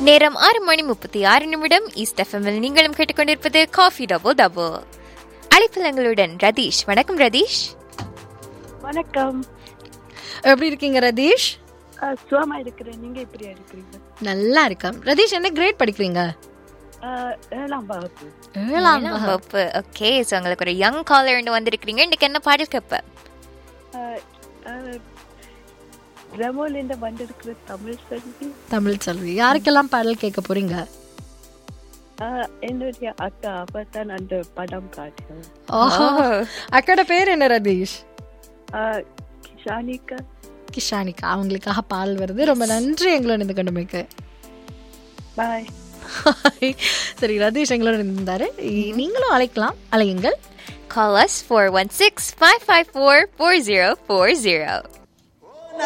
நேரம் ஆறு மணி முப்பத்தி ஆறு நிமிடம் ஈஸ்ட் எஃப்எம்மில் நீங்களும் கேட்டுக்கொண்டிருப்பது காஃபி டபுள் டபுள் அழைப்பிலங்களுடன் ரதீஷ் வணக்கம் ரதீஷ் வணக்கம் எப்படி இருக்கீங்க ரதீஷ் அஹ், சுகமா இருக்கிறேன் நீங்க எப்படியா இருக்கிறீங்க நல்லா இருக்கேன் ரதீஷ் என்ன கிரேட் படிக்கிறீங்க அஹ், ஏழாம் வகுப்பு ஏழாம் ஏழாம் வகுப்பு ஓகே ஸோ உங்களுக்கு ஒரு யங் காலர் வந்திருக்கிறீங்க இன்னைக்கு என்ன பாடல் கேப்ப அஹ், அஹ், பிரமோல இருந்து வந்திருக்கிற தமிழ் செல்வி தமிழ் செல்வி யாருக்கெல்லாம் பாடல் கேட்க போறீங்க அஹ், என்னுடைய அக்கா அப்பதான் அந்த படம் காட்டினார் ஓஹோ அக்கோட பேர் என்ன ரதீஷ் அஹ், ஷானிகா கிஷானிகா அவங்களுக்காக பால் வருது ரொம்ப நன்றி எங்களோட இருந்து கொண்டுமைக்கு பாய் சரி ரதீஷ் எங்களோட இருந்தாரு நீங்களும் அழைக்கலாம் அழையுங்கள் Call us 416 554 4040.